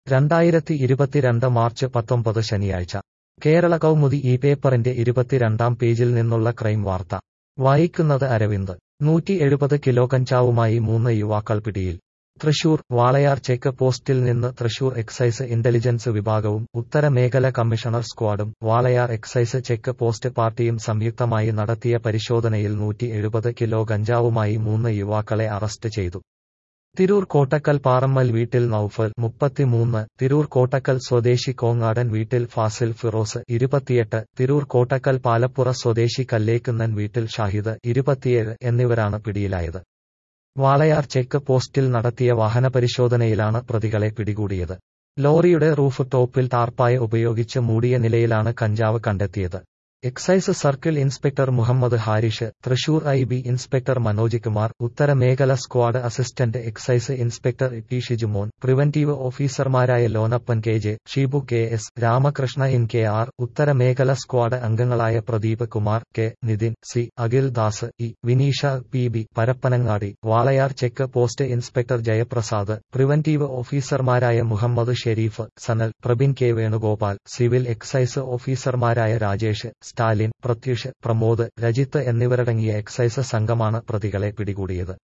രണ്ടായിരത്തി ഇരുപത്തിരണ്ട് മാർച്ച് പത്തൊമ്പത് ശനിയാഴ്ച കേരള കൗമുദി ഈ പേപ്പറിന്റെ ഇരുപത്തിരണ്ടാം പേജിൽ നിന്നുള്ള ക്രൈം വാർത്ത വായിക്കുന്നത് അരവിന്ദ് നൂറ്റി എഴുപത് കിലോ കഞ്ചാവുമായി മൂന്ന് യുവാക്കൾ പിടിയിൽ തൃശൂർ വാളയാർ ചെക്ക് പോസ്റ്റിൽ നിന്ന് തൃശൂർ എക്സൈസ് ഇന്റലിജൻസ് വിഭാഗവും ഉത്തര മേഖല കമ്മീഷണർ സ്ക്വാഡും വാളയാർ എക്സൈസ് ചെക്ക് പോസ്റ്റ് പാർട്ടിയും സംയുക്തമായി നടത്തിയ പരിശോധനയിൽ നൂറ്റി എഴുപത് കിലോ ഗഞ്ചാവുമായി മൂന്ന് യുവാക്കളെ അറസ്റ്റ് ചെയ്തു തിരൂർ കോട്ടക്കൽ പാറമ്മൽ വീട്ടിൽ നൌഫൽ മുപ്പത്തിമൂന്ന് തിരൂർ കോട്ടക്കൽ സ്വദേശി കോങ്ങാടൻ വീട്ടിൽ ഫാസിൽ ഫിറോസ് ഇരുപത്തിയെട്ട് തിരൂർ കോട്ടക്കൽ പാലപ്പുറ സ്വദേശി കല്ലേക്കുന്നൻ വീട്ടിൽ ഷാഹിദ് ഇരുപത്തിയേഴ് എന്നിവരാണ് പിടിയിലായത് വാളയാർ ചെക്ക് പോസ്റ്റിൽ നടത്തിയ വാഹനപരിശോധനയിലാണ് പ്രതികളെ പിടികൂടിയത് ലോറിയുടെ റൂഫ് ടോപ്പിൽ ടാർപ്പായ ഉപയോഗിച്ച് മൂടിയ നിലയിലാണ് കഞ്ചാവ് കണ്ടെത്തിയത് excise circle inspector Muhammad Harish Thrissur I B inspector Manoj Kumar ഉത്തര മേഖല squad assistant excise inspector T Shijumon preventive ഓഫീസർമാരായ Lonappan K J Sheebu K S Ramakrishna N K R ഉത്തര മേഖല സ്ക്വാഡ് അംഗങ്ങളായ Pradeep Kumar K Nithin C Akhil Das E Vineesha P B Parappanangadi Walayar check post inspector Jayaprasad preventive ഓഫീസർമാരായ Muhammad Sherif Sanal Prabin K Venugopal civil excise ഓഫീസർമാരായ രാജേഷ് സ്റ്റാലിൻ പ്രത്യൂഷ് പ്രമോദ് രജിത്ത് എന്നിവരടങ്ങിയ excise സംഘമാണ് പ്രതികളെ പിടികൂടിയത്